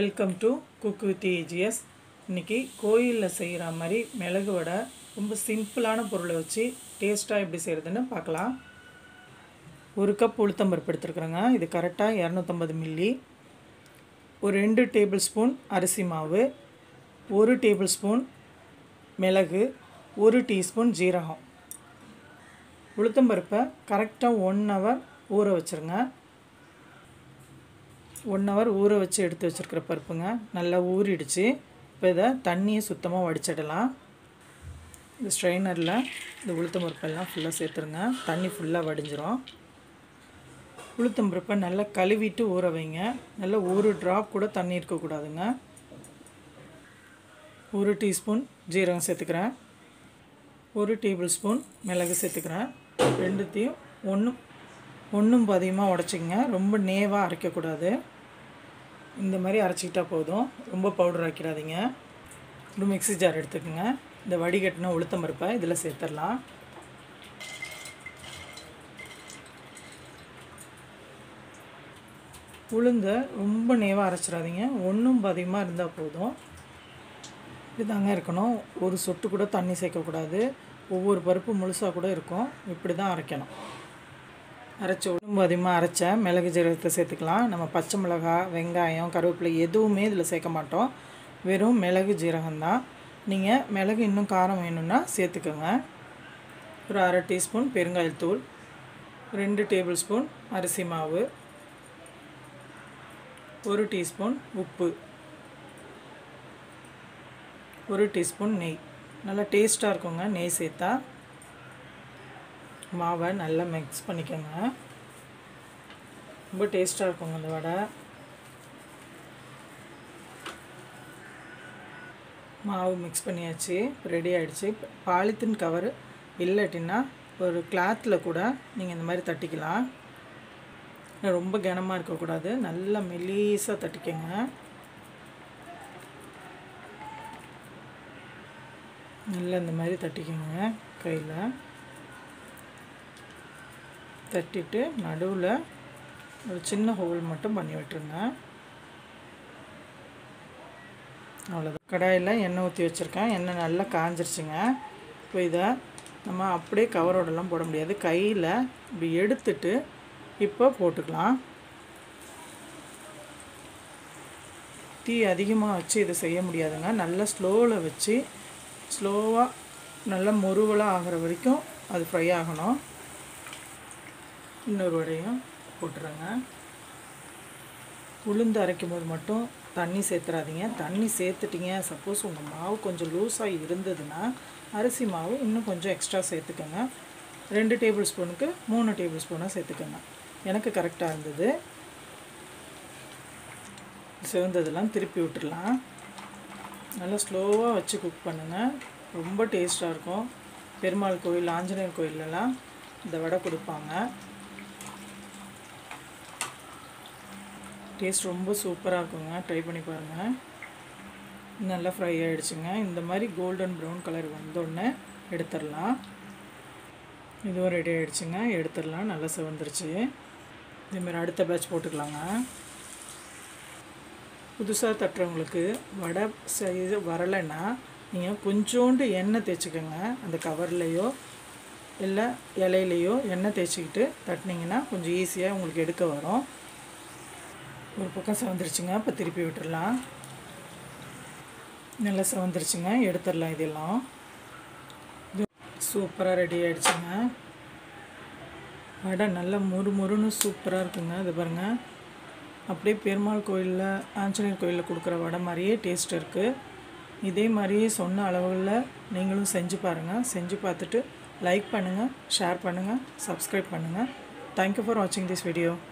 welcome to cook with AGS இன்றைக்கி கோயிலில் செய்கிற மாதிரி மிளகு வடை ரொம்ப சிம்பிளான பொருளை வச்சு டேஸ்ட்டாக எப்படி செய்கிறதுன்னு பார்க்கலாம் ஒரு கப் உளுத்தம்பருப்பு எடுத்துருக்குறேங்க இது கரெக்டாக இரநூத்தம்பது மில்லி ஒரு ரெண்டு டேபிள் ஸ்பூன் அரிசி மாவு ஒரு டேபிள் ஸ்பூன் மிளகு ஒரு டீஸ்பூன் ஜீரகம் உளுத்தம்பருப்பை கரெக்டாக ஒன் ஹவர் ஊற வச்சுருங்க ஒன் ஹவர் ஊற வச்சு எடுத்து வச்சுருக்கிற பருப்புங்க நல்லா ஊறிடுச்சு இப்போ இதை தண்ணியை சுத்தமாக வடிச்சிடலாம் இந்த ஸ்ட்ரெயினரில் இந்த உளுத்தம் பருப்பெல்லாம் ஃபுல்லாக சேர்த்துருங்க தண்ணி ஃபுல்லாக வடிஞ்சிரும் உளுத்தம் பருப்பை நல்லா கழுவிட்டு ஊற வைங்க நல்லா ஒரு ட்ராப் கூட தண்ணி இருக்கக்கூடாதுங்க ஒரு டீஸ்பூன் ஜீரகம் சேர்த்துக்கிறேன் ஒரு டேபிள் ஸ்பூன் மிளகு சேர்த்துக்கிறேன் ரெண்டுத்தையும் ஒன்றும் ஒன்றும் பாதியமாக உடச்சிங்க ரொம்ப நேவாக அரைக்கக்கூடாது இந்த மாதிரி அரைச்சிக்கிட்டா போதும் ரொம்ப பவுடர் ஆக்கிடாதீங்க ஒரு மிக்ஸி ஜார் எடுத்துக்கோங்க இந்த வடிகட்டின உளுத்தம் பருப்பை இதில் சேர்த்துடலாம் உளுந்த ரொம்ப நேவாக அரைச்சிடாதீங்க ஒன்றும் பாதியமாக இருந்தால் போதும் இப்படிதாங்க இருக்கணும் ஒரு சொட்டு கூட தண்ணி சேர்க்கக்கூடாது ஒவ்வொரு பருப்பு முழுசாக கூட இருக்கும் இப்படி தான் அரைக்கணும் அரைச்ச உடம்பு அதிகமாக அரைச்ச மிளகு ஜீரகத்தை சேர்த்துக்கலாம் நம்ம பச்சை மிளகாய் வெங்காயம் கருவேப்பிலை எதுவுமே இதில் சேர்க்க மாட்டோம் வெறும் மிளகு ஜீரகம்தான் நீங்கள் மிளகு இன்னும் காரம் வேணும்னா சேர்த்துக்கோங்க ஒரு அரை டீஸ்பூன் பெருங்காயத்தூள் ரெண்டு டேபிள் ஸ்பூன் அரிசி மாவு ஒரு டீஸ்பூன் உப்பு ஒரு டீஸ்பூன் நெய் நல்லா டேஸ்ட்டாக இருக்குங்க நெய் சேர்த்தா மாவை நல்லா மிக்ஸ் பண்ணிக்கோங்க ரொம்ப டேஸ்ட்டாக இருக்குங்க இந்த வடை மாவு மிக்ஸ் பண்ணியாச்சு ரெடி ஆகிடுச்சு பாலித்தீன் கவர் இல்லாட்டின்னா ஒரு கிளாத்தில் கூட நீங்கள் இந்த மாதிரி தட்டிக்கலாம் ரொம்ப கனமாக இருக்கக்கூடாது நல்லா மெலீஸாக தட்டிக்கோங்க நல்லா இந்த மாதிரி தட்டிக்கோங்க கையில் தட்டிட்டு நடுவில் ஒரு சின்ன ஹோல் மட்டும் பண்ணி விட்டுருங்க அவ்வளோதான் கடாயில் எண்ணெய் ஊற்றி வச்சுருக்கேன் எண்ணெய் நல்லா காஞ்சிருச்சுங்க இப்போ இதை நம்ம அப்படியே கவரோடலாம் போட முடியாது கையில் இப்படி எடுத்துட்டு இப்போ போட்டுக்கலாம் தீ அதிகமாக வச்சு இதை செய்ய முடியாதுங்க நல்லா ஸ்லோவில் வச்சு ஸ்லோவாக நல்லா முருவலாக ஆகிற வரைக்கும் அது ஃப்ரை ஆகணும் இன்னொரு வடையும் போட்டுருங்க உளுந்து அரைக்கும் போது மட்டும் தண்ணி சேர்த்துறாதீங்க தண்ணி சேர்த்துட்டிங்க சப்போஸ் உங்கள் மாவு கொஞ்சம் லூஸாக இருந்ததுன்னா அரிசி மாவு இன்னும் கொஞ்சம் எக்ஸ்ட்ரா சேர்த்துக்கோங்க ரெண்டு டேபிள் ஸ்பூனுக்கு மூணு டேபிள் ஸ்பூனாக சேர்த்துக்கோங்க எனக்கு கரெக்டாக இருந்தது சிவந்ததெல்லாம் திருப்பி விட்டுடலாம் நல்லா ஸ்லோவாக வச்சு குக் பண்ணுங்கள் ரொம்ப டேஸ்ட்டாக இருக்கும் பெருமாள் கோயில் ஆஞ்சநேயர் கோயிலெலாம் இந்த வடை கொடுப்பாங்க டேஸ்ட் ரொம்ப சூப்பராக இருக்குங்க ட்ரை பண்ணி பாருங்கள் நல்லா ஃப்ரை ஆகிடுச்சுங்க இந்த மாதிரி கோல்டன் ப்ரௌன் கலர் வந்தோடனே எடுத்துடலாம் இதுவும் ரெடி ஆகிடுச்சுங்க எடுத்துடலாம் நல்லா சிவந்துருச்சு இதேமாரி அடுத்த பேட்ச் போட்டுக்கலாங்க புதுசாக தட்டுறவங்களுக்கு வடை செய்ய வரலைன்னா நீங்கள் கொஞ்சோண்டு எண்ணெய் தேய்ச்சிக்கோங்க அந்த கவர்லேயோ இல்லை இலையிலையோ எண்ணெய் தேய்ச்சிக்கிட்டு தட்டினீங்கன்னா கொஞ்சம் ஈஸியாக உங்களுக்கு எடுக்க வரும் ஒரு பக்கம் செவந்துருச்சுங்க இப்போ திருப்பி விட்டுடலாம் நல்லா செவந்துருச்சுங்க எடுத்துடலாம் இதெல்லாம் இது சூப்பராக ரெடி ஆகிடுச்சுங்க வடை நல்லா முறு முறுன்னு சூப்பராக இருக்குங்க இது பாருங்கள் அப்படியே பெருமாள் கோயிலில் ஆஞ்சநேயர் கோயிலில் கொடுக்குற வடை மாதிரியே டேஸ்ட் இருக்குது இதே மாதிரியே சொன்ன அளவுகளில் நீங்களும் செஞ்சு பாருங்கள் செஞ்சு பார்த்துட்டு லைக் பண்ணுங்கள் ஷேர் பண்ணுங்கள் சப்ஸ்கிரைப் பண்ணுங்கள் தேங்க்யூ ஃபார் வாட்சிங் திஸ் வீடியோ